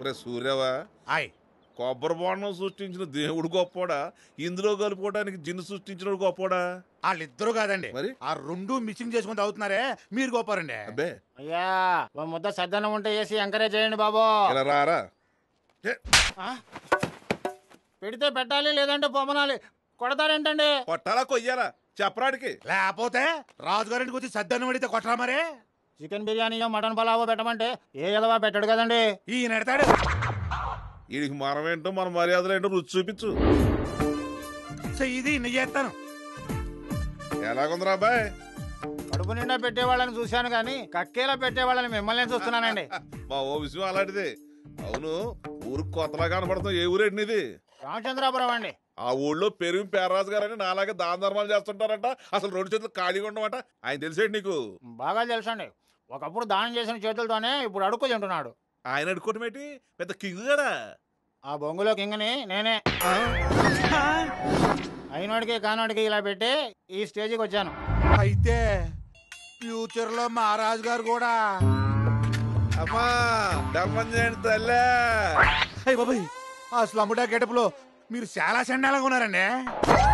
రే సూర్యవా ఆయ్ కొబ్బరి బోండం సృష్టించిన దేవుడు గొప్పోడా ఇందులో కలుపుకోవడానికి జిన్ను సృష్టించిన గొప్పోడా వాళ్ళిద్దరూ కాదండి మరి? ఆ రెండు మిక్సింగ్ చేసుకుని తాగుతున్నారే మీరు గొప్పారండి అబ్బే అయ్యా ఓ ముద్ద సద్దనం ఉంటే వేసి ఎంకరేజ్ చేయండి బాబు ఇలా రారా ఏ, ఆ? పెడితే పెట్టాలి లేదంటే పొమ్మనాలి కొడతారేంటండి కొట్టాలా కొయ్యాలా చెప్పరాడికి లేకపోతే రాజుగారింటికి వచ్చి సద్దన్నం అడిగితే కొట్టరా మరే చికెన్ బిర్యానీయో మటన్ పలావో పెట్టమంటే ఏ ఎదవా పెట్టడు కదండి ఈయన ఎడతాడు వీడికి మనం ఏంటో మన మర్యాదలు ఏంటో రుచి చూపించు సో ఇది నేను చేస్తాను ఎలాగుందిరా అబ్బాయి కడుపు నిండా పెట్టేవాళ్ళని చూశాను కానీ కక్కేలా పెట్టేవాళ్ళని మిమ్మల్ని చూస్తున్నానండి మా ఓ విషయం అలాంటిది అవును ఊరికి కొత్తలా కనపడుతుంది ఏ ఊరేంటి నీది రామచంద్రాపురం అండి ఆ ఊళ్ళో పెరుగు పేర్రాజు గారని నాలాగే దాన ధర్మాలు చేస్తుంటారంట అసలు రెండు చేతులు ఖాళీగా ఉండమంట ఆయన తెలిసేంటి నీకు బాగా తెలుసండి ఒకప్పుడు దానం చేసిన చేతులతోనే ఇప్పుడు అడుక్కు తింటున్నాడు ఆయన అడుకోవటం ఏంటి పెద్ద కింగ్ కదా ఆ బొంగులో కింగని నేనే అయినోడికి కానోడికి ఇలా పెట్టి ఈ స్టేజ్కి వచ్చాను అయితే ఫ్యూచర్ లో మహారాజు గారు కూడా అమ్మా ధర్మం చేయండి తల్లే అయ్య బాబాయ్ ఆ స్లమ్ముడా గెటప్ లో మీరు చాలా చండాలంగా ఉన్నారండి